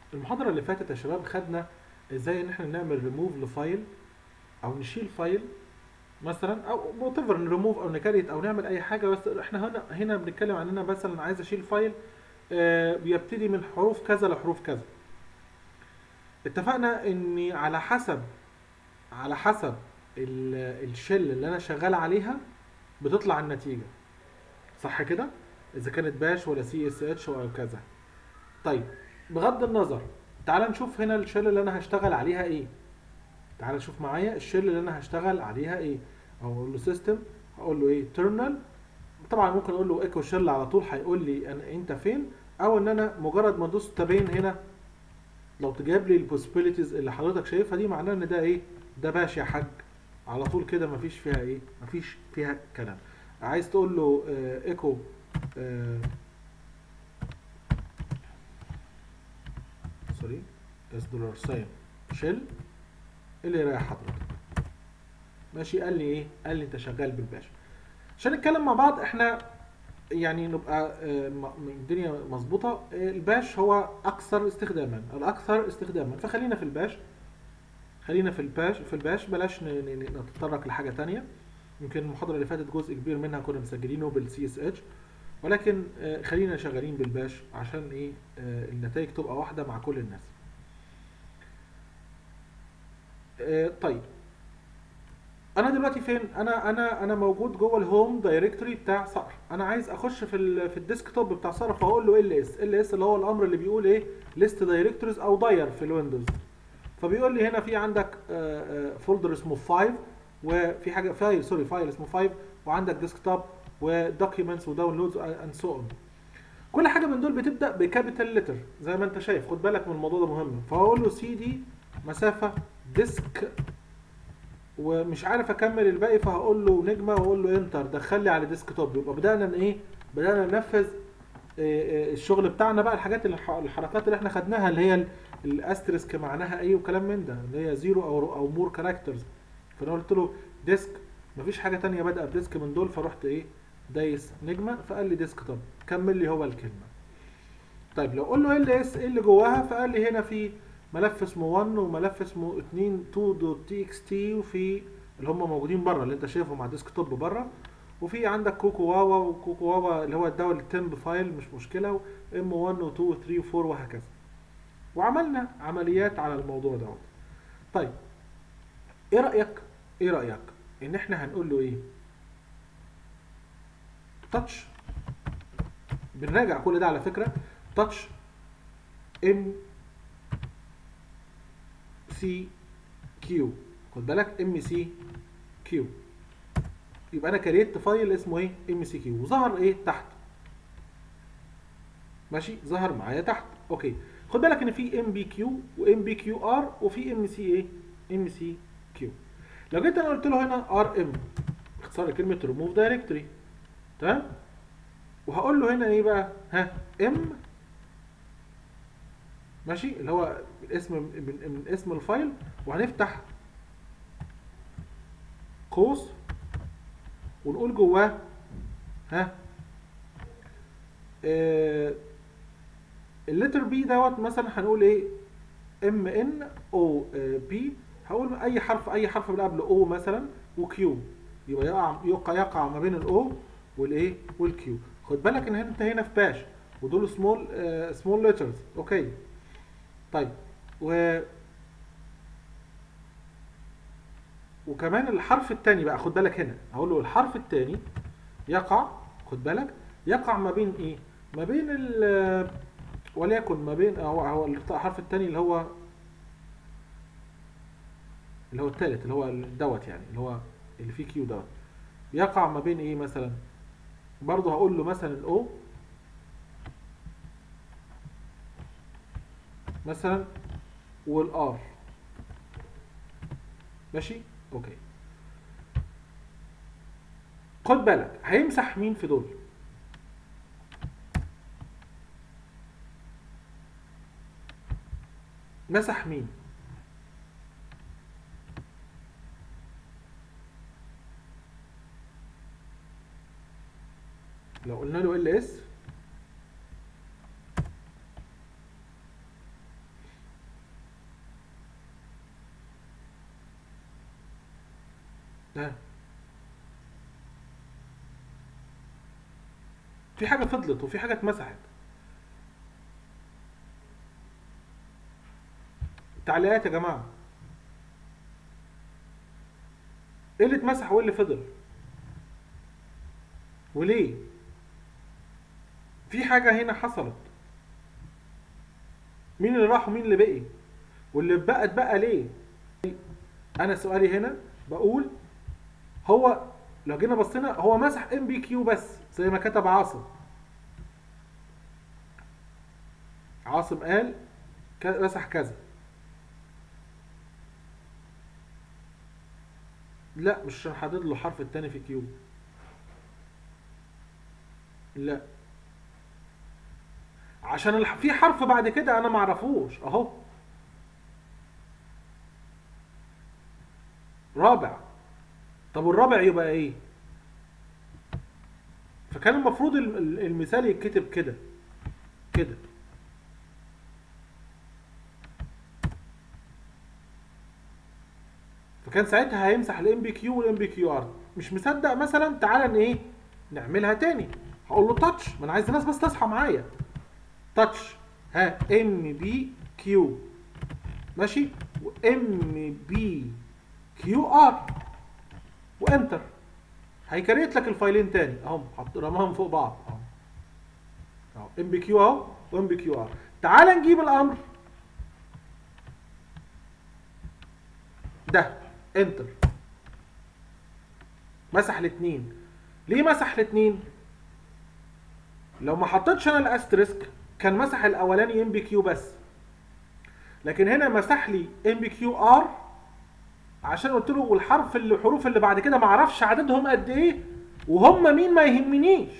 المحاضرة اللي فاتت يا شباب خدنا ازاي ان احنا نعمل ريموف لفايل او نشيل فايل مثلا او وات ايفر نريموف او نكريت او نعمل اي حاجة بس احنا هنا هنا بنتكلم عن ان انا مثلا عايز اشيل فايل آه، بيبتدي من حروف كذا لحروف كذا اتفقنا ان على حسب على حسب ال- الشل اللي انا شغال عليها بتطلع النتيجة صح كده اذا كانت باش ولا سي اس اتش او كذا طيب بغض النظر تعال نشوف هنا الشل اللي انا هشتغل عليها ايه تعال نشوف معايا الشل اللي انا هشتغل عليها ايه او اقول له سيستم هقول له ايه تيرمينال طبعا ممكن اقول له ايكو شل على طول هيقول لي أنا انت فين او ان انا مجرد ما ادوس تابين هنا لو تجيب لي البوسيبيليتيز اللي حضرتك شايفها دي معناه ان ده ايه ده باش يا حاج على طول كده مفيش فيها ايه مفيش فيها كلام عايز تقول له آه ايكو آه سوري اس دولار ساين شيل اللي يريح حضرتك ماشي قال لي ايه قال لي انت شغال بالباش عشان نتكلم مع بعض احنا يعني نبقى آه، م- م- الدنيا مظبوطه آه، الباش هو اكثر استخداما الاكثر استخداما فخلينا في الباش خلينا في الباش في الباش بلاش ن- ن- ن- نتطرق لحاجه تانية يمكن المحاضره اللي فاتت جزء كبير منها كنا مسجلينه بالسي اس اتش ولكن آه، خلينا شغالين بالباش عشان ايه آه، النتائج تبقى واحده مع كل الناس آه، طيب انا دلوقتي فين انا انا انا موجود جوه الهوم دايركتوري بتاع صقر انا عايز اخش في ال في الديسك توب بتاع صقر فاقول له ال اس ال اس اللي هو الامر اللي بيقول ايه ليست دايركتوريز او داير في الويندوز فبيقول لي هنا في عندك فولدر اسمه 5 وفي حاجه فايل سوري فايل اسمه 5 وعندك ديسك توب ودوكيومنتس وداونلودز اند سو اون كل حاجه من دول بتبدا بكابيتال لتر زي ما انت شايف خد بالك من الموضوع ده مهم فهقول له سي دي مسافه ديسك ومش عارف اكمل الباقي فهقول له نجمه واقول له انتر دخل لي على ديسك توب يبقى بدانا ايه بدانا ننفذ آه، آه، الشغل بتاعنا بقى الحاجات الح- الحركات اللي احنا خدناها اللي هي ال- الاسترسك معناها ايه وكلام من ده اللي هي زيرو او او مور كاركترز فانا قلت له ديسك مفيش حاجه تانية بادئه بديسك من دول فرحت ايه دايس نجمه فقال لي ديسك توب كمل لي هو الكلمه طيب لو قول له ال اس ايه اللي جواها فقال لي هنا في ملف اسمه 1 وملف اسمه 2 2.txt وفي اللي هم موجودين بره اللي انت شايفهم على الديسك توب بره وفي عندك كوكو واوا وكوكو واوا اللي هو الدول التمب فايل مش مشكله ام 1 و2 و3 و4 وهكذا وعملنا عمليات على الموضوع دوت طيب ايه رايك ايه رايك ان احنا هنقول له ايه تاتش بنراجع كل ده على فكره تاتش ام سي كيو خد بالك ام سي كيو يبقى انا كريت فايل اسمه ايه ام سي كيو وظهر ايه تحت ماشي ظهر معايا تحت اوكي خد بالك ان في ام بي كيو وام بي كيو ار وفي ام سي ايه ام سي كيو لو جيت انا قلت له هنا ار ام اختصار كلمه ريموف دايركتوري تمام وهقول له هنا ايه بقى ها ام ماشي اللي هو الاسم من, من اسم الفايل وهنفتح قوس ونقول جواه ها آه اللتر بي دوت مثلا هنقول ايه ام ان او بي هقول اي حرف اي حرف اللي قبل او مثلا وكيو يبقى يقع يقع يقع ما بين الاو والايه والكيو خد بالك ان انت هنا في باش ودول سمول سمول ليترز اوكي طيب و وكمان الحرف الثاني بقى خد بالك هنا هقول له الحرف الثاني يقع خد بالك يقع ما بين ايه ما بين ال وليكن ما بين هو هو الحرف الثاني اللي هو اللي هو الثالث اللي هو دوت يعني اللي هو اللي فيه كيو دوت يقع ما بين ايه مثلا برضه هقول له مثلا الاو مثلا والار ماشي اوكي خد بالك هيمسح مين في دول مسح مين لو قلنا له ال اس ها في حاجه فضلت وفي حاجه اتمسحت تعليقات يا جماعه ايه اللي اتمسح وايه اللي فضل وليه في حاجه هنا حصلت مين اللي راح ومين اللي بقي واللي بقت بقى ليه انا سؤالي هنا بقول هو لو جينا بصينا هو مسح ام بي كيو بس زي ما كتب عاصم عاصم قال ك- مسح كذا لا مش هنحدد له الحرف التاني في كيو لا عشان الح... في حرف بعد كده انا معرفوش اهو رابع طب والرابع يبقى ايه فكان المفروض الم- ال- المثال يتكتب كده كده فكان ساعتها هيمسح الام بي كيو والام بي كيو ار مش مصدق مثلا تعالى ان ايه نعملها تاني هقول له تاتش ما انا عايز الناس بس تصحى معايا تاتش ها ام بي كيو ماشي وام بي كيو ار وانتر هيكريت لك الفايلين تاني اهم حط رماهم فوق بعض اهو اهو ام بي كيو اهو وام بي كيو ار تعال نجيب الامر ده انتر مسح الاثنين ليه مسح الاثنين لو ما حطيتش انا الاستريسك كان مسح الاولاني ام بي كيو بس لكن هنا مسح لي ام بي كيو ار عشان قلت له والحرف اللي الحروف اللي بعد كده ما اعرفش عددهم قد ايه وهم مين ما يهمنيش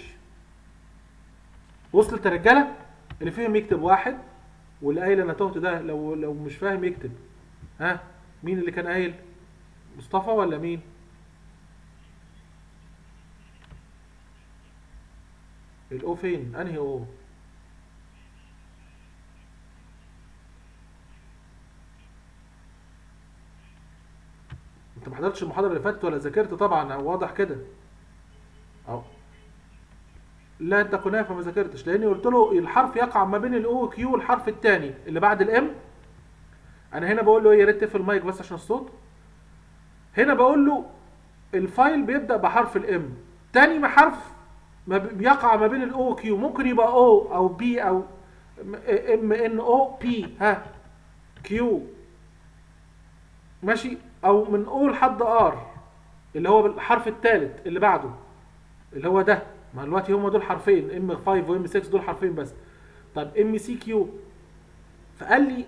وصلت يا رجاله اللي فهم يكتب واحد واللي قايل انا تهت ده لو لو مش فاهم يكتب ها مين اللي كان قايل مصطفى ولا مين الاو فين انهي او انت ما حضرتش المحاضره اللي فاتت ولا ذاكرت طبعا واضح كده اهو لا انت كنافه ما ذاكرتش لاني قلت له الحرف يقع ما بين الاو والكيو والحرف الثاني اللي بعد الام انا هنا بقول له ايه يا ريت تقفل المايك بس عشان الصوت هنا بقول له الفايل بيبدا بحرف الام تاني ما حرف ما بي- بيقع ما بين الاو والكيو ممكن يبقى او او بي او ام ان او بي ها كيو ماشي او من او لحد ار اللي هو الحرف الثالث اللي بعده اللي هو ده ما دلوقتي هم دول حرفين ام 5 وام 6 دول حرفين بس طب ام سي كيو فقال لي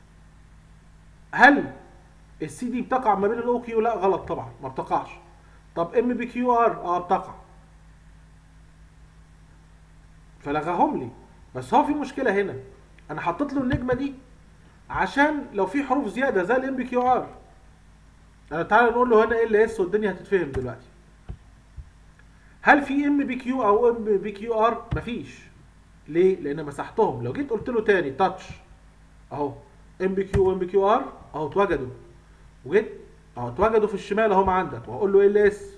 هل السي دي بتقع ما بين الاو كيو لا غلط طبعا ما بتقعش طب ام بي كيو ار اه بتقع فلغاهم لي بس هو في مشكله هنا انا حطيت له النجمه دي عشان لو في حروف زياده زي الام بي كيو ار انا تعالى نقول له هنا ايه اللي اس والدنيا هتتفهم دلوقتي هل في ام بي كيو او ام بي كيو ار مفيش ليه لان مسحتهم لو جيت قلت له تاني تاتش اهو ام بي كيو وام بي كيو ار اهو اتوجدوا وجيت اهو اتوجدوا في الشمال اهم عندك وهقول له ال اس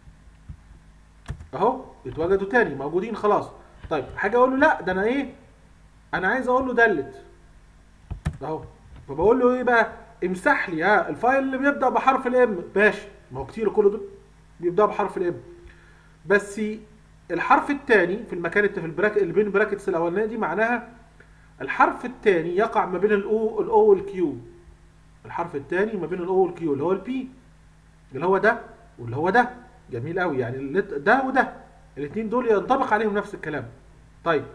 اهو اتوجدوا تاني موجودين خلاص طيب حاجه اقول له لا ده انا ايه انا عايز اقول له دلت اهو فبقول له ايه بقى امسح لي ها الفايل اللي بيبدا بحرف الام ماشي ما هو كتير كل دول بيبداوا بحرف الام بس الحرف الثاني في المكان الت- في البراكت اللي بين البراكتس الاولانيه دي معناها الحرف الثاني يقع ما بين الاو الاو والكيو الحرف الثاني ما بين الاو والكيو اللي هو البي اللي هو ده واللي هو ده جميل قوي يعني اللي- ده وده الاثنين دول ينطبق عليهم نفس الكلام طيب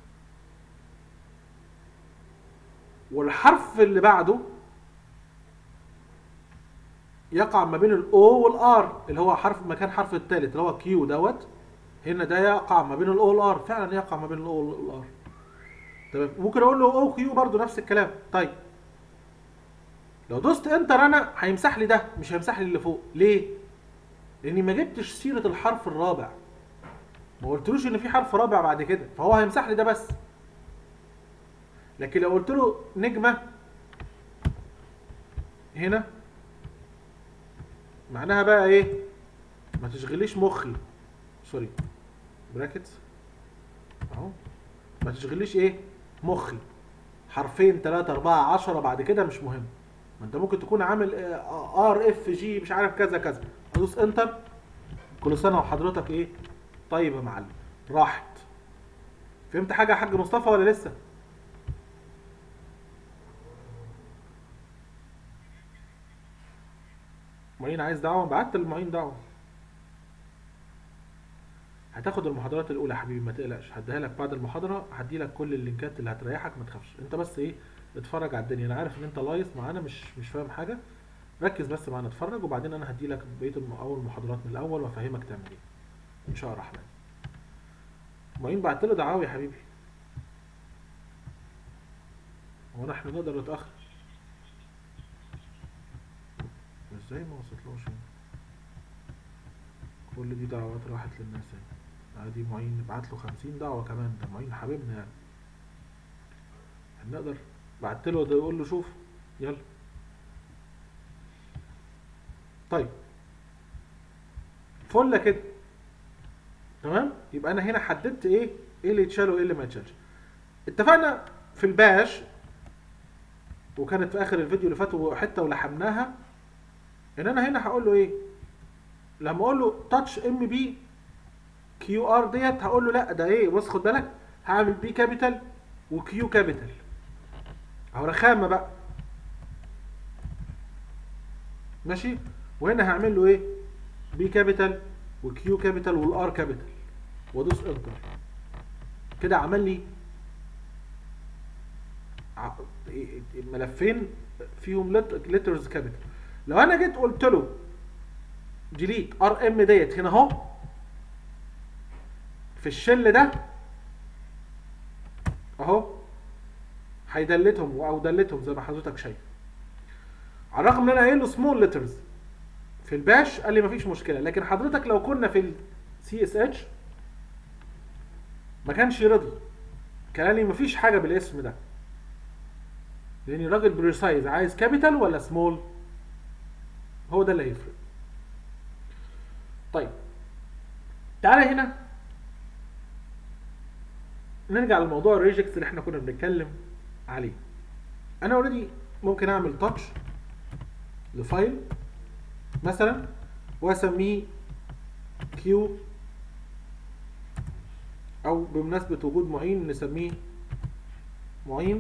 والحرف اللي بعده يقع ما بين الاو والار اللي هو حرف مكان حرف الثالث اللي هو كيو دوت هنا ده يقع ما بين الاو والار فعلا يقع ما بين الاو والار تمام ممكن اقول له او كيو برضو نفس الكلام طيب لو دوست انتر انا هيمسح لي ده مش هيمسح لي اللي فوق ليه لاني ما جبتش سيره الحرف الرابع ما قلتلوش ان في حرف رابع بعد كده فهو هيمسح لي ده بس لكن لو قلت له نجمه هنا معناها بقى ايه ما تشغليش مخي سوري براكتس اهو ما تشغليش ايه مخي حرفين ثلاثة أربعة عشرة بعد كده مش مهم ما انت ممكن تكون عامل ار اف جي مش عارف كذا كذا ادوس انتر كل سنة وحضرتك ايه طيب يا معلم راحت فهمت حاجة يا حاج مصطفى ولا لسه؟ معين عايز دعوة بعت للمعين دعوة هتاخد المحاضرات الاولى يا حبيبي ما تقلقش هديها لك بعد المحاضره هدي لك كل اللينكات اللي هتريحك ما تخافش انت بس ايه اتفرج على الدنيا انا عارف ان انت لايص معانا مش مش فاهم حاجه ركز بس معانا اتفرج وبعدين انا هدي لك بقيه الم- اول المحاضرات من الاول وافهمك تعمل ايه ان شاء الله الرحمن معين بعت له دعاوي يا حبيبي هو احنا نقدر نتاخر ازاي ما وصلتلوش هنا كل دي دعوات راحت للناس يعني ادي معين نبعت له 50 دعوه كمان ده معين حبيبنا يعني هنقدر بعت له ده يقول له شوف يلا طيب فله كده تمام يبقى انا هنا حددت ايه ايه اللي يتشال وايه اللي ما يتشالش اتفقنا في الباش وكانت في اخر الفيديو اللي فات حته ولحمناها ان انا هنا هقول له ايه لما اقول له تاتش ام بي كيو ار ديت هقول له لا ده ايه بص خد بالك هعمل بي كابيتال وكيو كابيتال اهو رخامه بقى ماشي وهنا هعمل له ايه بي كابيتال وكيو كابيتال والار كابيتال وادوس انتر كده عمل لي ع- ملفين فيهم ليترز كابيتال لو انا جيت قلت له ديليت ار ام ديت هنا اهو في الشل ده اهو هيدلتهم او دلتهم زي ما حضرتك شايف على الرغم ان انا قايل له سمول ليترز في الباش قال لي مفيش مشكله لكن حضرتك لو كنا في السي اس اتش ما كانش رضي كان قال لي مفيش حاجه بالاسم ده لان الراجل بريسايز عايز كابيتال ولا سمول هو ده اللي هيفرق طيب تعالى هنا نرجع لموضوع الريجكتس اللي احنا كنا بنتكلم عليه انا اوريدي ممكن اعمل تاتش لفايل مثلا واسميه كيو او بمناسبة وجود معين نسميه معين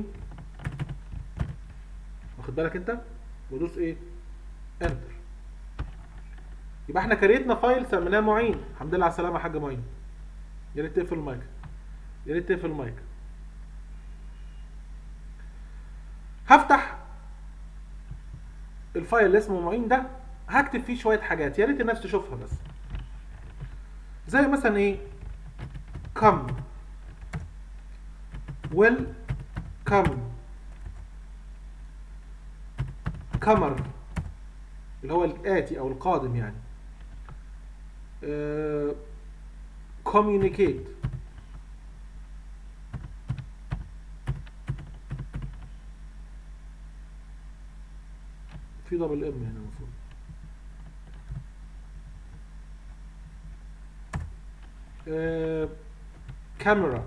واخد بالك انت ودوس ايه انتر يبقى احنا كريتنا فايل سميناه معين الحمد لله على السلامه يا حاج معين يا ريت تقفل المايك يا ريت تقفل المايك هفتح الفايل اللي اسمه معين ده هكتب فيه شويه حاجات يا ريت الناس تشوفها بس زي مثلا ايه come will come comer اللي هو الآتي أو القادم يعني آه، communicate في دبل ام هنا المفروض آه، camera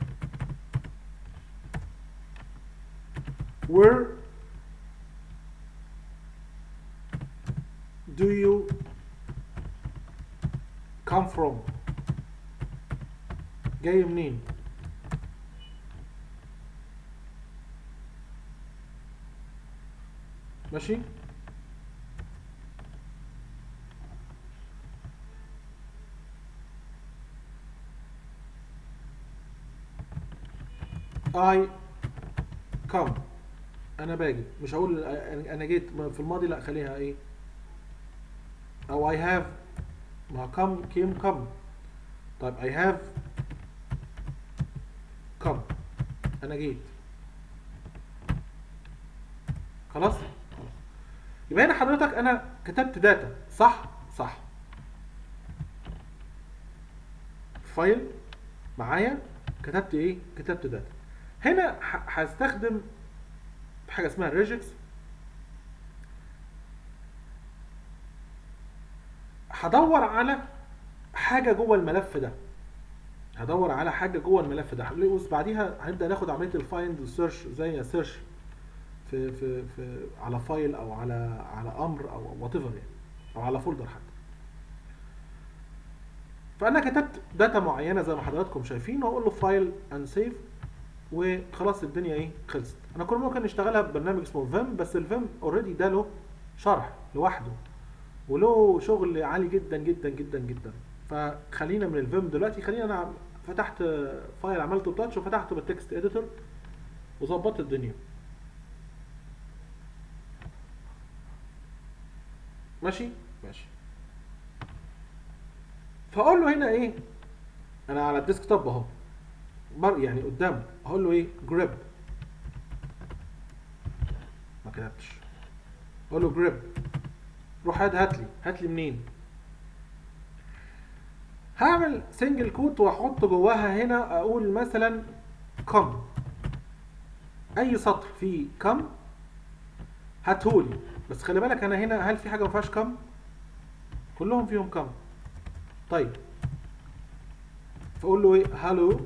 where do you come from جاي منين ماشي I come انا باجي مش هقول انا جيت في الماضي لا خليها ايه او I have ما come came come طيب I have come انا جيت خلاص خلاص يبقى هنا حضرتك انا كتبت داتا صح صح فايل معايا كتبت ايه كتبت داتا هنا ه- هستخدم حاجه اسمها ريجكس هدور على حاجه جوه الملف ده هدور على حاجه جوه الملف ده بص بعديها هنبدا ناخد عمليه الفايند والسيرش زي سيرش في في في على فايل او على على امر او وات ايفر يعني او على فولدر حتى فانا كتبت داتا معينه زي ما حضراتكم شايفين واقول له فايل اند سيف وخلاص الدنيا ايه خلصت انا كل ممكن نشتغلها ببرنامج اسمه فيم بس الفيم اوريدي ده له شرح لوحده وله شغل عالي جدا جدا جدا جدا فخلينا من الفيم دلوقتي خلينا انا فتحت فايل عملته تاتش وفتحته بالتكست اديتور وظبطت الدنيا ماشي ماشي فاقول له هنا ايه انا على الديسك توب اهو بر يعني قدامه اقول له ايه جريب ما كتبتش اقول له جريب روح هات هات لي هات لي منين هعمل سنجل كوت واحط جواها هنا اقول مثلا كم اي سطر فيه كم هاتهولي بس خلي بالك انا هنا هل في حاجه ما فيهاش كم كلهم فيهم كم طيب فاقول له ايه هالو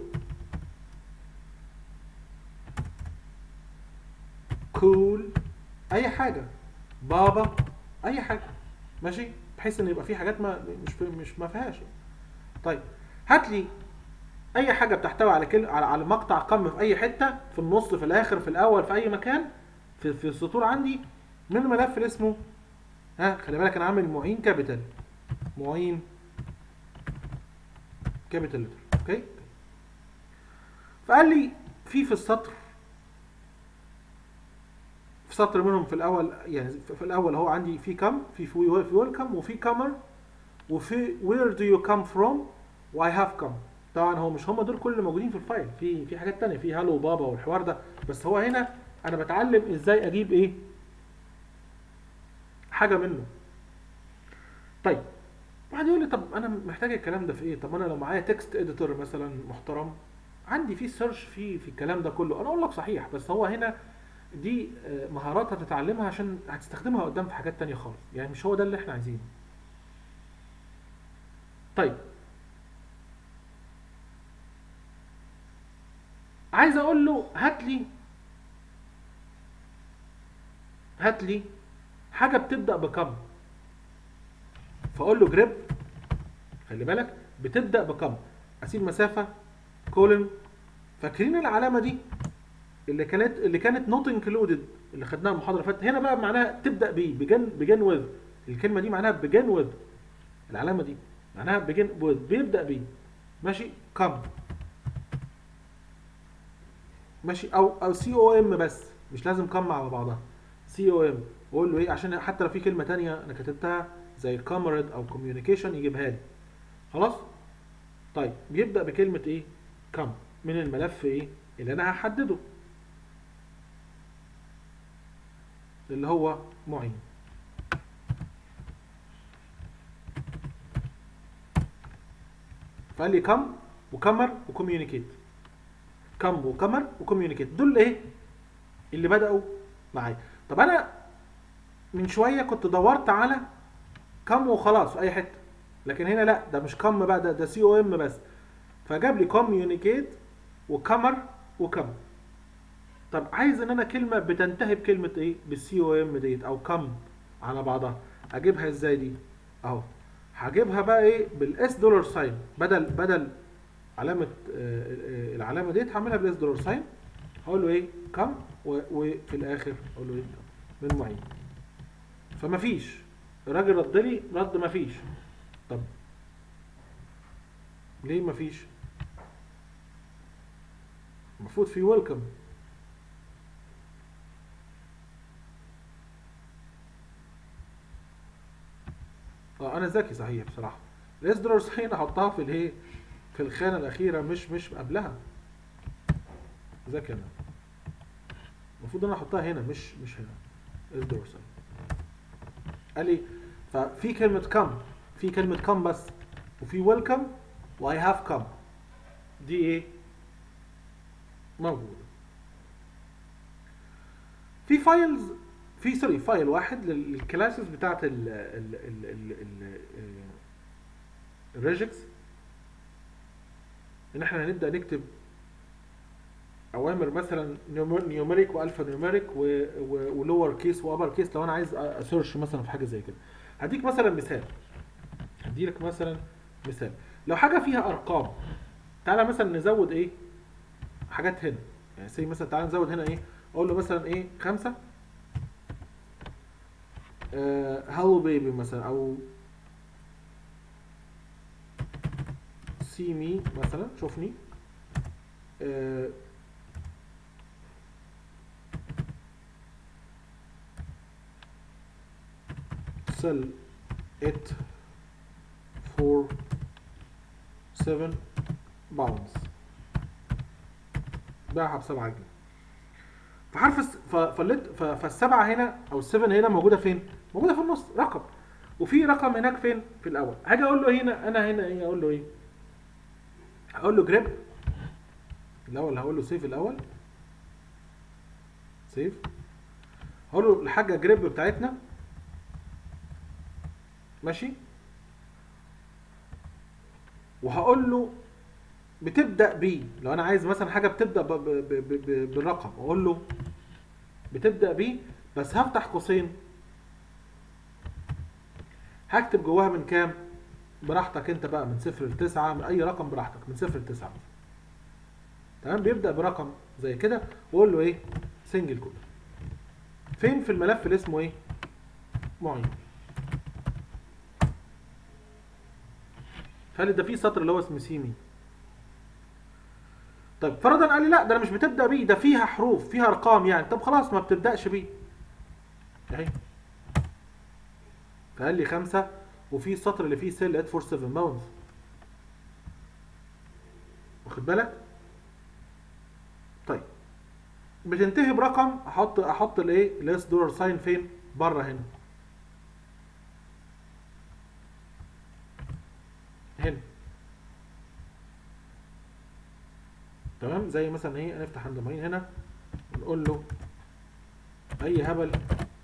كول اي حاجه بابا اي حاجه ماشي بحيث ان يبقى في حاجات ما مش في مش ما فيهاش طيب هات لي اي حاجه بتحتوي على كل على على مقطع قم في اي حته في النص في الاخر في الاول في اي مكان في في السطور عندي من الملف اللي اسمه ها خلي بالك انا عامل معين كابيتال معين كابيتال اوكي فقال لي في في السطر في سطر منهم في الاول يعني في الاول هو عندي في كم في في ويلكم وفي كمر وفي where do you come from و I have come طبعا هو مش هم دول كل اللي موجودين في الفايل في في حاجات تانية في هالو بابا والحوار ده بس هو هنا انا بتعلم ازاي اجيب ايه حاجه منه طيب واحد يقول لي طب انا محتاج الكلام ده في ايه طب انا لو معايا تكست اديتور مثلا محترم عندي في سيرش في في الكلام ده كله انا اقول لك صحيح بس هو هنا دي مهارات هتتعلمها عشان هتستخدمها قدام في حاجات تانية خالص يعني مش هو ده اللي احنا عايزينه طيب عايز اقول له هات لي هات لي حاجه بتبدا بكم فاقول له جريب خلي بالك بتبدا بكم اسيب مسافه كولن فاكرين العلامه دي اللي كانت اللي كانت نوت انكلودد اللي خدناها المحاضره اللي فاتت هنا بقى معناها تبدا بيه بجن بجن وذ الكلمه دي معناها بجن وذ العلامه دي معناها بجن وذ بيبدا بيه ماشي كم ماشي او او سي او ام بس مش لازم كم مع بعضها سي او ام واقول له ايه عشان حتى لو في كلمه تانية انا كتبتها زي كاميرد او كوميونيكيشن يجيبها لي خلاص طيب بيبدا بكلمه ايه كم من الملف ايه اللي انا هحدده اللي هو معين فقال لي كم وكمر وكوميونيكيت كم وكمر وكوميونيكيت دول ايه اللي بداوا معايا طب انا من شويه كنت دورت على كم وخلاص في اي حته لكن هنا لا ده مش كم بقى ده ده سي او ام بس فجاب لي كوميونيكيت وكمر وكم طب عايز ان انا كلمه بتنتهي بكلمه ايه بالسي او ام ديت او كم على بعضها اجيبها ازاي دي اهو هجيبها بقى ايه بالاس دولار ساين بدل بدل علامه آه العلامه ديت هعملها بالاس دولار ساين هقول له ايه كم وفي الاخر اقول له ايه من معين فما فيش الراجل رد لي رد ما فيش طب ليه ما فيش المفروض في ويلكم اه انا ذكي صحيح بصراحه الاس دولار ساين احطها في الايه في الخانه الاخيره مش مش قبلها ذكي انا المفروض انا احطها هنا مش مش هنا اس دولار ساين قال لي ففي كلمه كم في كلمه كم بس وفي ويلكم واي هاف كم دي ايه موجوده في فايلز في سوري فايل واحد للكلاسز بتاعت ال ال ال ال ال الريجكس ان احنا هنبدا نكتب اوامر مثلا نيوميريك والفا نيوميريك ولور كيس وابر كيس لو انا عايز اسيرش مثلا في حاجه زي كده هديك مثلا مثال هديلك مثلا مثال لو حاجه فيها ارقام تعالى مثلا نزود ايه حاجات هنا يعني زي مثلا تعالى نزود هنا ايه اقول له مثلا ايه خمسة هالو بيبي مثلا او سي مي مثلا شوفني آه sell it for 7 باوندز باعها ب 7 جنيه فحرف الس... ف... فاللت... ف... فالسبعه هنا او السفن هنا موجوده فين؟ موجوده في النص رقم وفي رقم هناك فين؟ في الاول هاجي اقول له هنا انا هنا ايه اقول له ايه؟ هقول له جريب الاول هقول له سيف الاول سيف هقول له الحاجه جريب بتاعتنا ماشي وهقول له بتبدا ب لو انا عايز مثلا حاجه بتبدا ب ب ب ب ب بالرقم اقول له بتبدا ب بس هفتح قوسين هكتب جواها من كام براحتك انت بقى من صفر لتسعة من اي رقم براحتك من صفر لتسعة مثلا تمام بيبدا برقم زي كده واقول له ايه سنجل كود فين في الملف اللي اسمه ايه معين هل ده في سطر اللي هو اسمه سيمي طيب فرضا قال لي لا ده انا مش بتبدا بيه ده فيها حروف فيها ارقام يعني طب خلاص ما بتبداش بيه اهي فقال لي خمسة وفي السطر اللي فيه سيل ات فور 7 باوندز واخد بالك طيب بتنتهي برقم احط احط الايه ليس دولار ساين فين بره هنا هنا تمام زي مثلا ايه نفتح عند معين هنا ونقول له اي هبل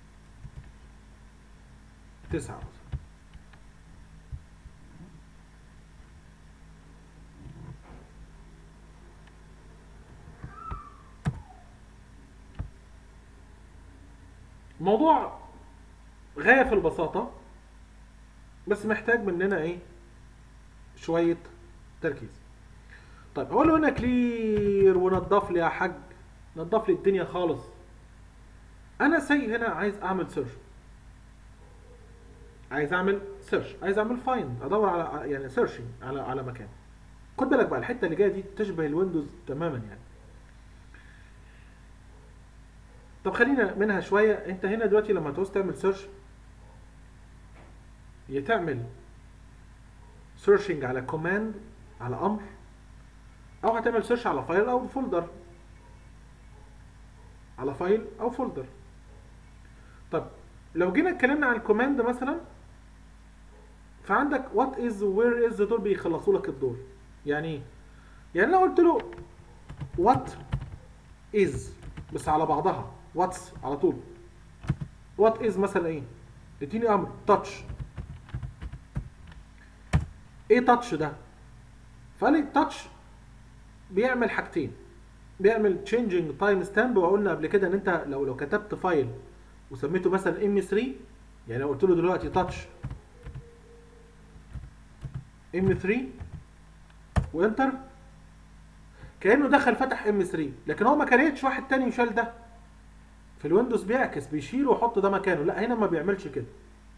تسعة مثلا موضوع غاية في البساطة بس محتاج مننا ايه شوية تركيز طيب اقول له هنا كلير ونضف لي يا حاج نضف لي الدنيا خالص انا سي هنا عايز اعمل سيرش عايز اعمل سيرش عايز اعمل فايند ادور على يعني سيرشنج على على مكان خد بالك بقى الحته اللي جايه دي تشبه الويندوز تماما يعني طب خلينا منها شويه انت هنا دلوقتي لما تعوز تعمل سيرش يا تعمل سيرشنج على كوماند على امر او هتعمل سيرش على فايل او فولدر على فايل او فولدر طب لو جينا اتكلمنا عن الكوماند مثلا فعندك وات از وير از دول بيخلصوا لك الدور يعني ايه يعني لو قلت له وات از بس على بعضها واتس على طول وات از مثلا ايه اديني امر تاتش ايه تاتش ده فقال لي تاتش بيعمل حاجتين بيعمل changing تايم ستامب وقلنا قبل كده ان انت لو لو كتبت فايل وسميته مثلا ام 3 يعني لو قلت له دلوقتي تاتش ام 3 وانتر كانه دخل فتح ام 3 لكن هو ما كريتش واحد تاني وشال ده في الويندوز بيعكس بيشيل ويحط ده مكانه لا هنا ما بيعملش كده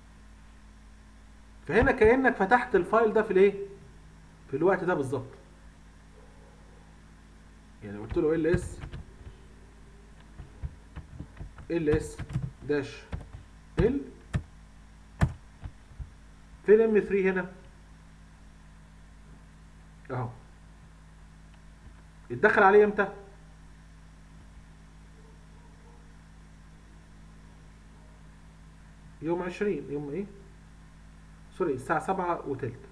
فهنا كانك فتحت الفايل ده في الايه في الوقت ده بالظبط يعني قلت له ال اس ال اس داش ال فين ام 3 هنا اهو اتدخل عليه امتى يوم عشرين يوم ايه سوري الساعة سبعة وتلت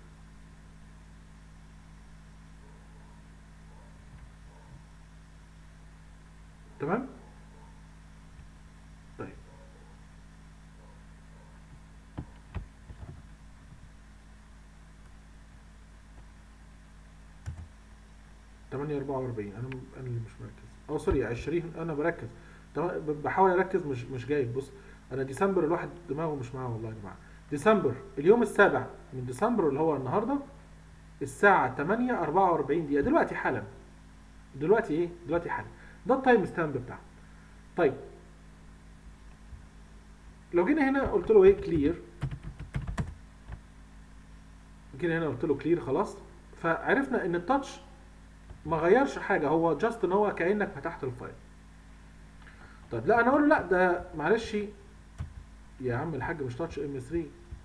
تمام طيب 8 44 انا م- انا اللي مش مركز او سوري 20 انا بركز تمام ب- بحاول اركز مش مش جايب بص انا ديسمبر الواحد دماغه مش معاه والله يا جماعه ديسمبر اليوم السابع من ديسمبر اللي هو النهارده الساعه 8 44 دقيقه دلوقتي حالا دلوقتي ايه دلوقتي حالا ده التايم ستامب بتاعه طيب لو جينا هنا قلت له ايه كلير جينا هنا قلت له كلير خلاص فعرفنا ان التاتش ما غيرش حاجه هو جاست ان هو كانك فتحت الفايل طيب لا انا اقول له لا ده معلش يا عم الحاج مش تاتش ام 3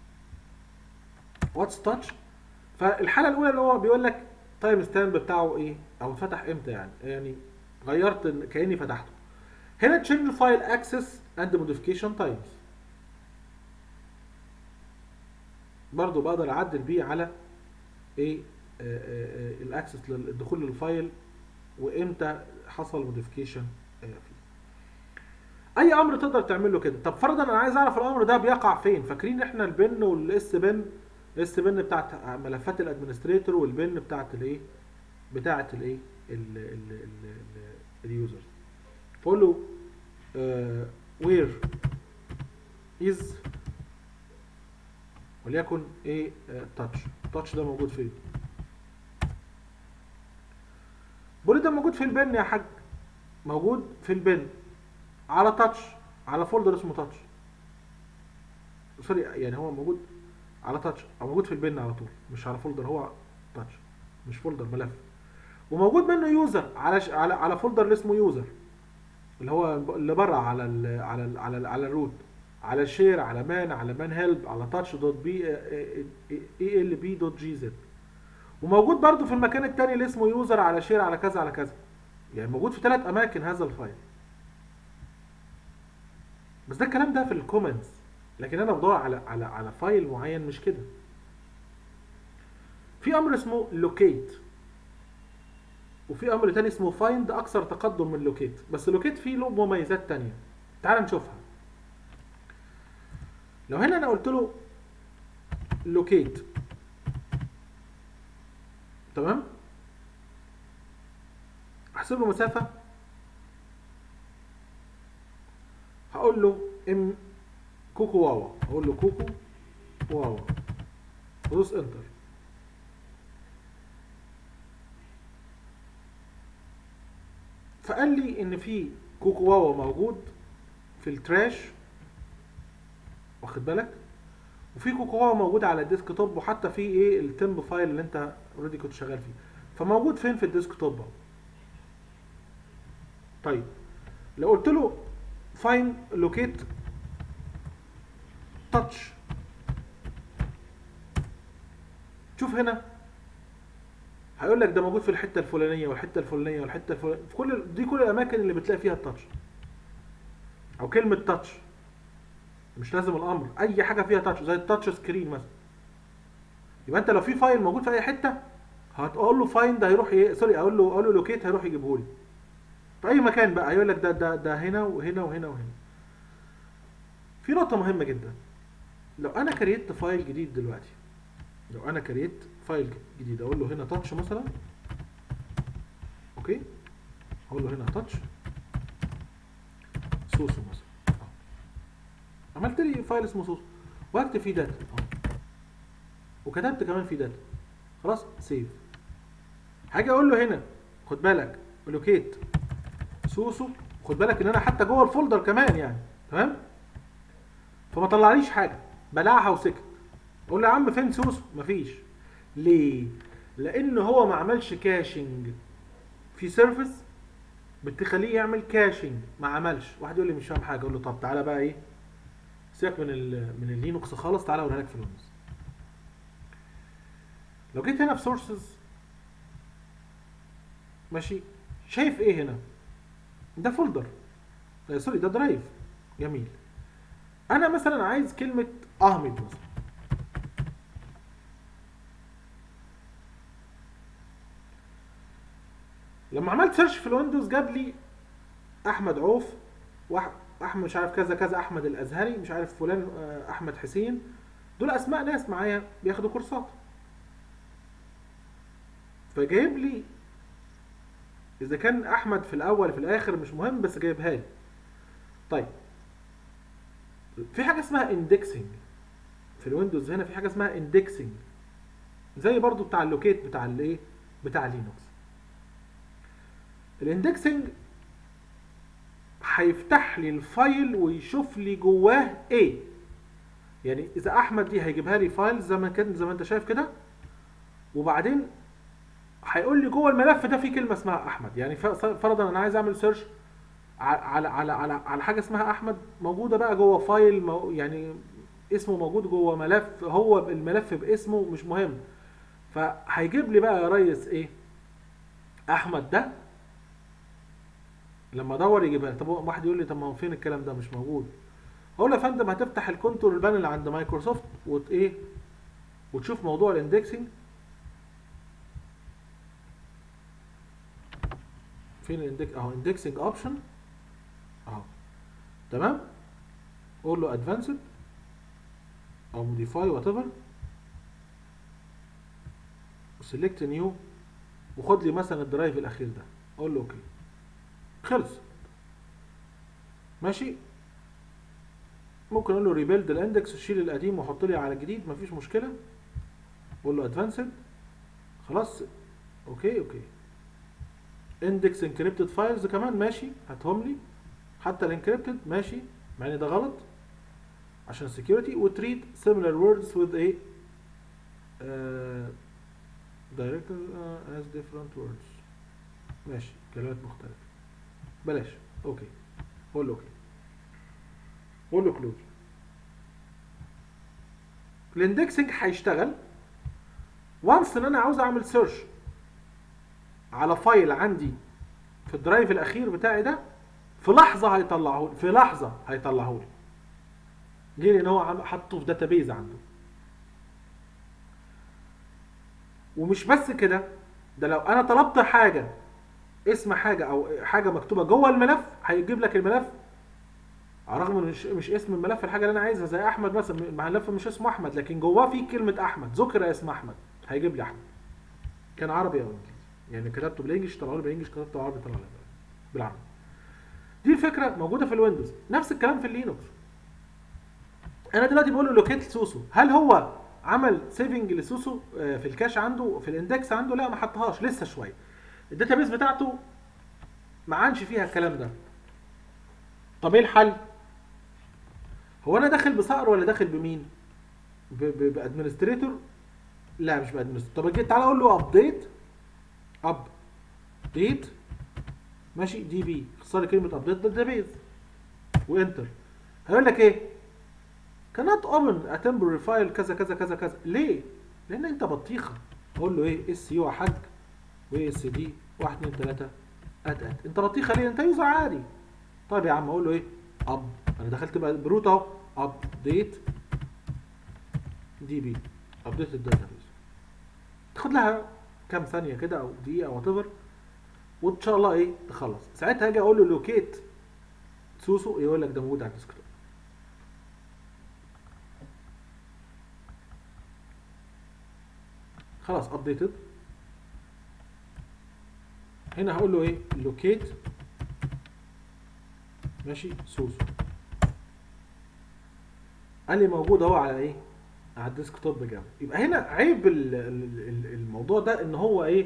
واتس تاتش فالحاله الاولى اللي هو بيقول لك تايم ستامب بتاعه ايه او اتفتح امتى يعني يعني غيرت إن- كاني فتحته هنا تشينج فايل اكسس اند موديفيكيشن تايمز برضو بقدر اعدل بيه على ايه الاكسس للدخول للفايل وامتى حصل موديفيكيشن فيه اي امر تقدر تعمل له كده طب فرضا انا عايز اعرف الامر ده بيقع فين فاكرين احنا البن والاس بن الاس بن بتاعت ملفات الادمنستريتور والبن بتاعت الايه بتاعت الايه ال- ال- ال- ال- اليوزرز فقول له وير از وليكن ايه تاتش تاتش ده موجود فين بقول له ده موجود في البن يا حاج موجود في البن على تاتش على فولدر اسمه تاتش سوري يعني هو موجود على تاتش او موجود في البن على طول مش على فولدر هو تاتش مش فولدر ملف وموجود منه يوزر على ش... على على فولدر اللي اسمه يوزر اللي هو اللي بره على ال على ال على ال على الروت على شير على مان على مان هيلب على تاتش دوت بي اي ال بي دوت جي زد وموجود برضو في المكان التاني اللي اسمه يوزر على شير على كذا على كذا يعني موجود في ثلاث اماكن هذا الفايل بس ده الكلام ده في الكومنتس لكن انا بدور على على على فايل معين مش كده في امر اسمه لوكيت وفي امر تاني اسمه فايند اكثر تقدم من لوكيت بس لوكيت فيه له مميزات تانية تعال نشوفها لو هنا انا قلت له لوكيت تمام احسب له مسافه هقول له ام كوكو واوا هقول له كوكو واوا ودوس انتر فقال لي ان في كوكو واوا موجود في التراش واخد بالك وفي كوكو واوا موجود على الديسك توب وحتى في ايه التمب فايل اللي انت اوريدي كنت شغال فيه فموجود فين في الديسك توب اهو طيب لو قلت له فاين لوكيت تاتش شوف هنا هيقول لك ده موجود في الحته الفلانيه والحته الفلانيه والحته الفلانيه في كل دي كل الاماكن اللي بتلاقي فيها التاتش او كلمه تاتش مش لازم الامر اي حاجه فيها تاتش زي التاتش سكرين مثلا يبقى انت لو في فايل موجود في اي حته هتقول له فايند هيروح ايه سوري اقول له اقول له لوكيت هيروح يجيبه لي في اي مكان بقى هيقول لك ده ده ده هنا وهنا وهنا وهنا في نقطه مهمه جدا لو انا كريت فايل جديد دلوقتي لو انا كريت فايل جديد اقول له هنا تاتش مثلا اوكي اقول له هنا تاتش سوسو مثلا أهو. عملت لي فايل اسمه سوسو واكتب فيه داتا أهو. وكتبت كمان فيه داتا خلاص سيف هاجي اقول له هنا خد بالك لوكيت سوسو خد بالك ان انا حتى جوه الفولدر كمان يعني تمام فما طلعليش حاجه بلعها وسكت اقول له يا عم فين سوسو مفيش ليه لان هو ما عملش كاشنج في سيرفيس بتخليه يعمل كاشنج ما عملش واحد يقول لي مش فاهم حاجه اقول له طب تعالى بقى ايه سيبك من ال من اللينكس خالص تعالى اوريها لك في الويندوز لو جيت هنا في سورسز ماشي شايف ايه هنا ده فولدر آه سوري ده درايف جميل انا مثلا عايز كلمه احمد مثلا لما عملت سيرش في الويندوز جاب لي احمد عوف واحمد مش عارف كذا كذا احمد الازهري مش عارف فلان آه، احمد حسين دول اسماء ناس معايا بياخدوا كورسات فجايب لي اذا كان احمد في الاول في الاخر مش مهم بس جايبها لي طيب في حاجه اسمها اندكسنج في الويندوز هنا في حاجه اسمها اندكسنج زي برضو بتاع اللوكيت بتاع الايه بتاع لينوكس الاندكسنج هيفتح لي الفايل ويشوف لي جواه ايه يعني اذا احمد دي هيجيبها لي فايل زي ما كان زي ما انت شايف كده وبعدين هيقول لي جوه الملف ده في كلمه اسمها احمد يعني ف- فرضا انا عايز اعمل سيرش على على على على حاجه اسمها احمد موجوده بقى جوه فايل مو يعني اسمه موجود جوه ملف هو الملف باسمه مش مهم فهيجيب لي بقى يا ريس ايه احمد ده لما ادور يجيبها لي. طب واحد يقول لي طب ما هو فين الكلام ده مش موجود اقول له يا فندم هتفتح الكنترول بانل عند مايكروسوفت وت ايه وتشوف موضوع الاندكسنج فين الاندكس اهو اندكسنج اوبشن اهو تمام قول له ادفانسد او موديفاي وات ايفر وسيلكت نيو وخد لي مثلا الدرايف الاخير ده اقول له اوكي خلص ماشي ممكن اقول له ريبيلد الاندكس وشيل القديم وحط لي على الجديد مفيش مشكله اقول له ادفانسد خلاص اوكي اوكي اندكس انكريبتد فايلز كمان ماشي هاتهم لي حتى الانكريبتد ماشي مع ان ده غلط عشان security وتريد similar words with a uh, director uh, as different words ماشي كلمات مختلفة بلاش اوكي قول له اوكي قول له كلوز الاندكسنج هيشتغل وانس ان انا عاوز اعمل سيرش على فايل عندي في الدرايف الاخير بتاعي ده في لحظه هيطلعه لي في لحظه هيطلعه لي ليه لان هو عم- حاطه في داتابيز عنده ومش بس كده ده لو انا طلبت حاجه اسم حاجه او حاجه مكتوبه جوه الملف هيجيب لك الملف على الرغم من مش مش اسم الملف الحاجه اللي انا عايزها زي احمد مثلا الملف مش اسمه احمد لكن جواه في كلمه احمد ذكر اسم احمد هيجيب لي احمد كان عربي او انجليزي يعني كتبته بالانجلش طلعوا لي بالانجلش كتبته عربي طلع لي بالعربي دي الفكره موجوده في الويندوز نفس الكلام في اللينكس انا دلوقتي بقول له لوكيت سوسو هل هو عمل سيفنج لسوسو آه، في الكاش عنده في الاندكس عنده لا ما حطهاش لسه شويه الداتابيس بتاعته ما عادش فيها الكلام ده طب ايه الحل هو انا داخل بصقر ولا داخل بمين ب- ب- بادمنستريتور لا مش بادمنستريتور طب جيت تعالى اقول له ابديت اب ديت ماشي دي بي اختصار لي كلمه ابديت داتابيز وانتر هيقول لك ايه cannot open a temporary file كذا كذا كذا كذا ليه؟ لان انت بطيخه اقول له ايه اس يو يا حاج وايه اس دي 1 2 3 اد اد انت بطيخه ليه؟ انت يوزر عادي طيب يا عم اقول له ايه؟ اب انا دخلت بقى بروت اهو ابديت دي بي ابديت الداتابيز تاخد لها كام ثانيه كده او دقيقه او وات وان شاء الله ايه تخلص ساعتها اجي اقول له لوكيت سوسو يقول لك ده موجود على الديسكتوب خلاص ابديتد هنا هقول له ايه لوكيت ماشي سوسو قال لي موجود اهو على ايه على الديسكتوب جنبي يبقى هنا عيب ال- ال- ال- الموضوع ده ان هو ايه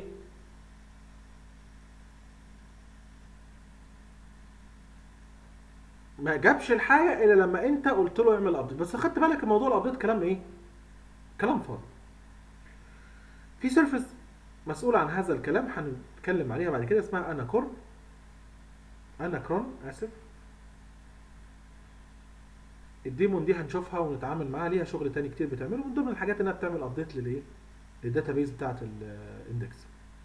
ما جابش الحاجه الا لما انت قلت له اعمل ابديت بس خدت بالك الموضوع الابديت كلام ايه كلام فاضي في سيرفيس مسؤول عن هذا الكلام هنتكلم عليها بعد كده اسمها اناكورن اناكرون اسف الديمون دي هنشوفها ونتعامل معاها ليها شغل تاني كتير بتعمله من ضمن الحاجات انها بتعمل ابديت للايه للداتابيز بتاعت الاندكس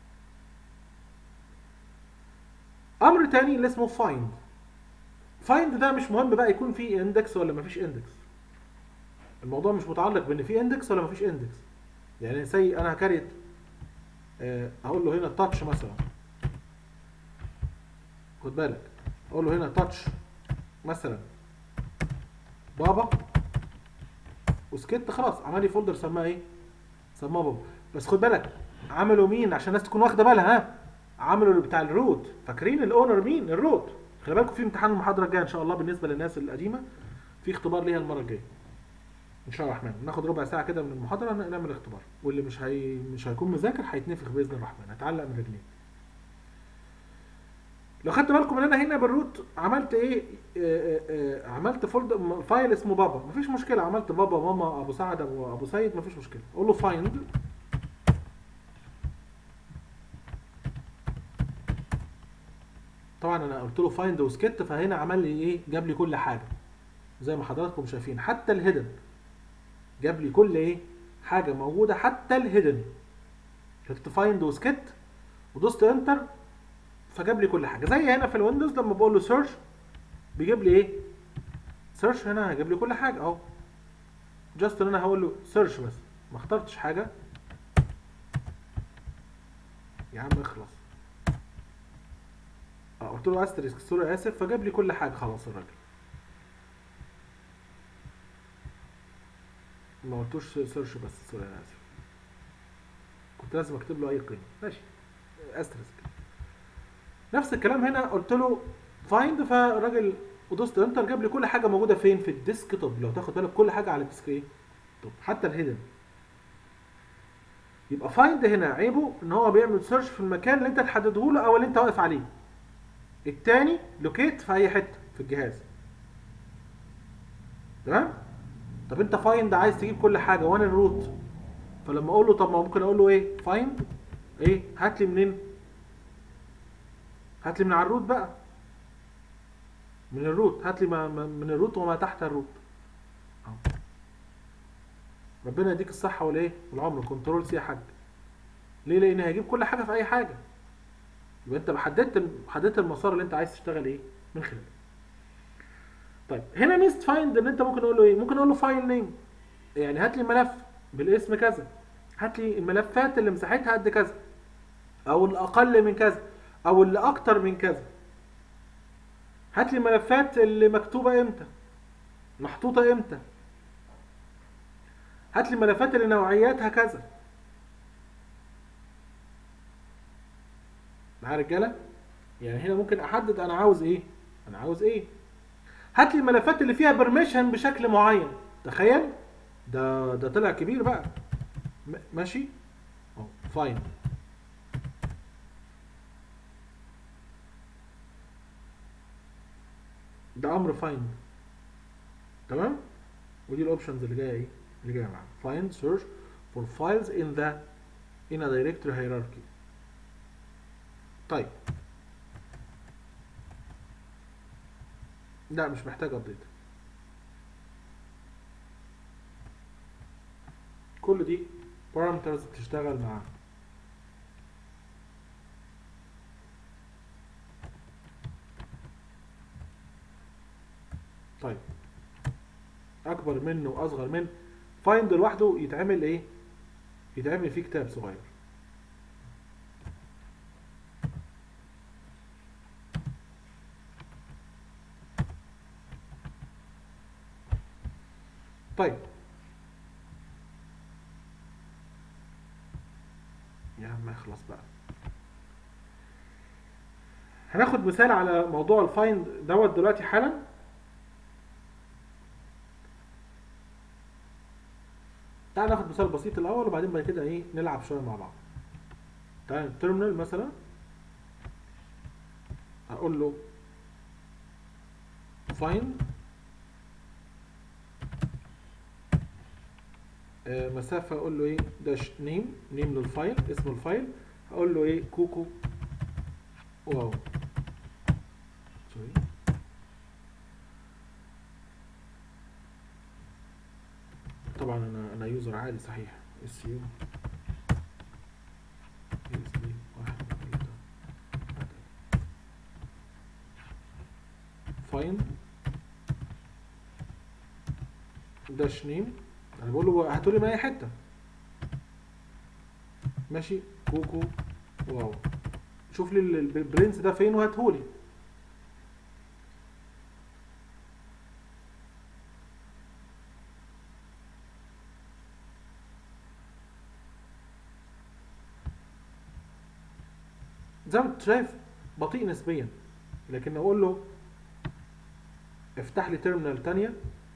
امر تاني اللي اسمه فايند فايند ده مش مهم بقى يكون فيه اندكس ولا مفيش اندكس الموضوع مش متعلق بان في اندكس ولا مفيش اندكس يعني سي انا كاريت آه، هقول له هنا تاتش مثلا خد بالك اقول له هنا تاتش مثلا بابا وسكت خلاص عمل لي فولدر سماه ايه سماه بابا بس خد بالك عملوا مين عشان الناس تكون واخده بالها ها عملوا بتاع الروت فاكرين الاونر مين الروت خلي بالكم في امتحان المحاضره الجايه ان شاء الله بالنسبه للناس القديمه في اختبار ليها المره الجايه ان شاء الله الرحمن ناخد ربع ساعه كده من المحاضره ن- نعمل اختبار واللي مش هي... مش هيكون مذاكر هيتنفخ باذن الرحمن هيتعلق من رجليه لو خدت بالكم ان انا هنا بالروت عملت ايه آه، آه، آه، عملت فولد م- فايل اسمه بابا مفيش مشكله عملت بابا ماما ابو سعد ابو ابو سيد مفيش مشكله اقول له فايند طبعا انا قلت له فايند وسكت فهنا عمل لي ايه جاب لي كل حاجه زي ما حضراتكم شايفين حتى الهيدن جاب لي كل ايه حاجه موجوده حتى الهيدن كتبت فايند وسكت ودوست انتر فجاب لي كل حاجه زي هنا في الويندوز لما بقول له سيرش بيجيب لي ايه سيرش هنا هيجيب لي كل حاجه اهو جاست ان انا هقول له سيرش بس ما اخترتش حاجه يا عم اخلص اه قلت له استريسك سوري اسف فجاب لي كل حاجه خلاص الراجل ما قلتوش سيرش بس سوري انا اسف كنت لازم اكتب له اي قيمه ماشي استريسك نفس الكلام هنا قلت له فايند فالراجل ودوست انتر جاب لي كل حاجه موجوده فين في الديسك توب لو تاخد بالك كل حاجه على الديسك ايه توب حتى الهيدن يبقى فايند هنا عيبه ان هو بيعمل سيرش في المكان اللي انت تحدده له او اللي انت واقف عليه التاني لوكيت في اي حته في الجهاز تمام طب انت فايند عايز تجيب كل حاجه وانا الروت فلما اقول له طب ما ممكن اقول له ايه فايند ايه هات لي منين هات لي من على الروت بقى من الروت هات لي ما ما- من الروت وما تحت الروت أهو. ربنا يديك الصحة والايه والعمر كنترول سي يا حاج ليه لان هيجيب كل حاجة في اي حاجة يبقى انت حددت حددت المسار اللي انت عايز تشتغل ايه من خلاله طيب هنا ميزة فايند ان انت ممكن اقول له ايه ممكن اقول له فايل نيم يعني هات لي ملف بالاسم كذا هات لي الملفات اللي مساحتها قد كذا او الاقل من كذا او اللي اكتر من كذا هات لي الملفات اللي مكتوبه امتى محطوطه امتى هات لي الملفات اللي نوعياتها كذا معايا يا رجاله يعني هنا ممكن احدد انا عاوز ايه انا عاوز ايه هات لي الملفات اللي فيها برميشن بشكل معين تخيل ده ده طلع كبير بقى م- ماشي اهو فاين ده امر فايند تمام ودي الاوبشنز اللي جايه ايه اللي جايه معانا find search for files in the in a directory hierarchy طيب لا مش محتاج ابديت كل دي parameters بتشتغل مع طيب اكبر منه واصغر منه فايند لوحده يتعمل ايه يتعمل فيه كتاب صغير طيب يا عم اخلص بقى هناخد مثال على موضوع الفايند دوت دلوقتي حالا تعال ناخد مثال بسيط الاول وبعدين بعد كده ايه نلعب شويه مع بعض تعال التيرمينال مثلا اقول له find آه، مسافة اقول له ايه داش نيم نيم للفايل اسم الفايل هقول له ايه كوكو واو سوري طبعا انا انا يوزر عادي صحيح اس يو اس بي واحد ثلاثة فايند داش نيم انا بقول له هاتولي من اي حته ماشي كوكو واو شوف لي ال- ال- البرنس ده فين وهاتهولي زي ما انت شايف بطيء نسبيا لكن اقول له افتح لي تيرمينال تانية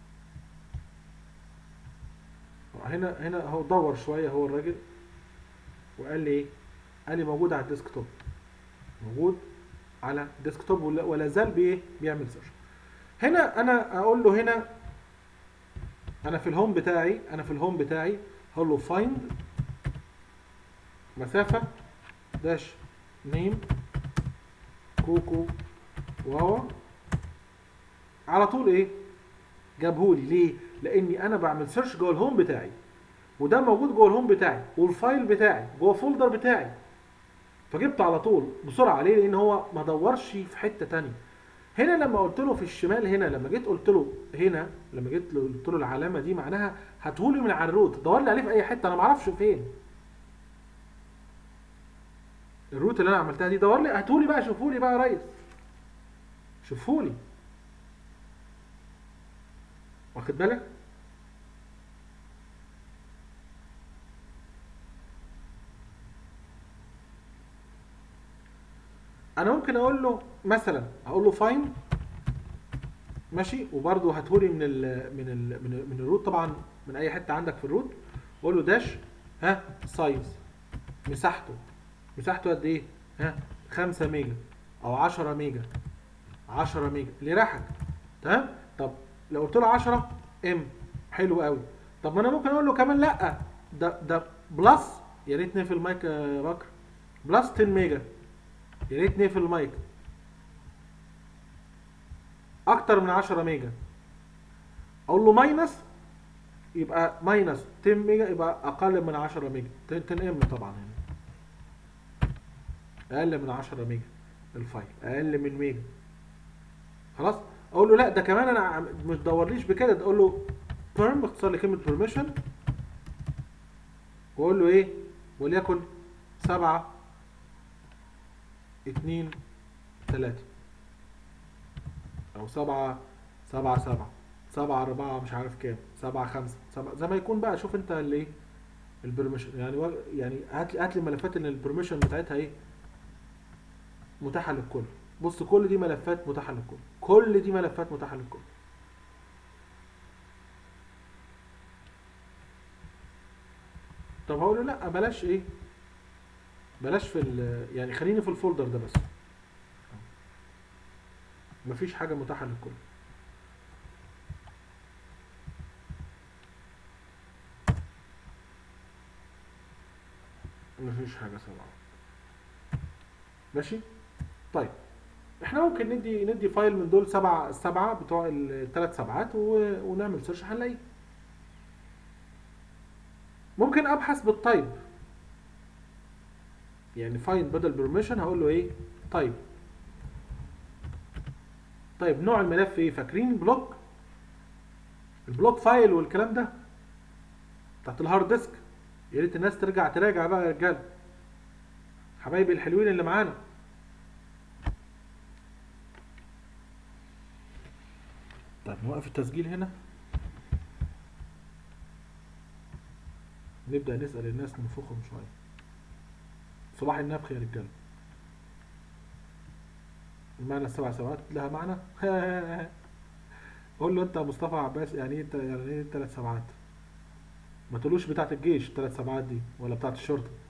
هنا هنا هو دور شويه هو الراجل وقال لي ايه قال لي موجود على الديسكتوب موجود على الديسكتوب ولا, ولا زال بايه بيعمل سيرش هنا انا اقول له هنا انا في الهوم بتاعي انا في الهوم بتاعي هقول له فايند مسافه داش نيم كوكو واوا على طول ايه جابهولي ليه لاني انا بعمل سيرش جوه الهوم بتاعي وده موجود جوه الهوم بتاعي والفايل بتاعي جوه الفولدر بتاعي فجبته على طول بسرعه ليه لان هو ما دورش في حته تانية هنا لما قلت له في الشمال هنا لما جيت قلت له هنا لما جيت له- قلت له العلامه دي معناها هاتهولي من على الروت دور لي عليه في اي حته انا ما اعرفش فين الروت اللي انا عملتها دي دور لي هاتهولي بقى شوفولي بقى يا ريس شوفولي واخد بالك انا ممكن اقول له مثلا اقول له فاين ماشي وبرده هاتهولي من ال من ال من, ال من الروت طبعا من اي حته عندك في الروت واقول له داش ها سايز مساحته مساحته قد ايه ها 5 ميجا او 10 ميجا 10 ميجا اللي راحك تمام طب لو قلت له 10 ام حلو قوي طب ما انا ممكن اقول له كمان لا ده ده بلس يا ريت نقفل المايك يا بكر بلس 10 ميجا يا ريت نقفل المايك اكتر من 10 ميجا اقول له ماينس يبقى ماينس 10 ميجا يبقى اقل من 10 ميجا 10 ام طبعا يعني اقل من 10 ميجا الفايل اقل من ميجا خلاص اقول له لا ده كمان انا عم- مش دورليش بكده ده اقول له بيرم باختصار لكلمه بيرميشن واقول له ايه وليكن سبعة اتنين تلاتة او سبعة سبعة سبعة سبعة أربعة مش عارف كام سبعة خمسة سبعة زي ما يكون بقى شوف انت اللي ايه البرميشن يعني و- يعني هات لي هات لي ملفات ان البرميشن بتاعتها ايه متاحة للكل بص كل دي ملفات متاحة للكل كل دي ملفات متاحة للكل طب هقول له لا بلاش ايه بلاش في ال يعني خليني في الفولدر ده بس مفيش حاجة متاحة للكل مفيش حاجة سبعة ماشي طيب احنا ممكن ندي ندي فايل من دول سبعة السبعة بتوع الثلاث سبعات و... ونعمل سيرش هنلاقيه ممكن ابحث بالتايب يعني فايند بدل بيرميشن هقول له ايه تايب طيب نوع الملف ايه فاكرين بلوك البلوك فايل والكلام ده بتاعت الهارد ديسك يا ريت الناس ترجع تراجع بقى يا رجاله حبايبي الحلوين اللي معانا طيب نوقف التسجيل هنا نبدأ نسأل الناس ننفخهم شوية صباح النفخ يا رجاله المعنى السبع سبعات لها معنى قول له انت يا مصطفى عباس يعني ايه انت يعني ايه ثلاث سبعات ما تقولوش بتاعت الجيش الثلاث سبعات دي ولا بتاعت الشرطه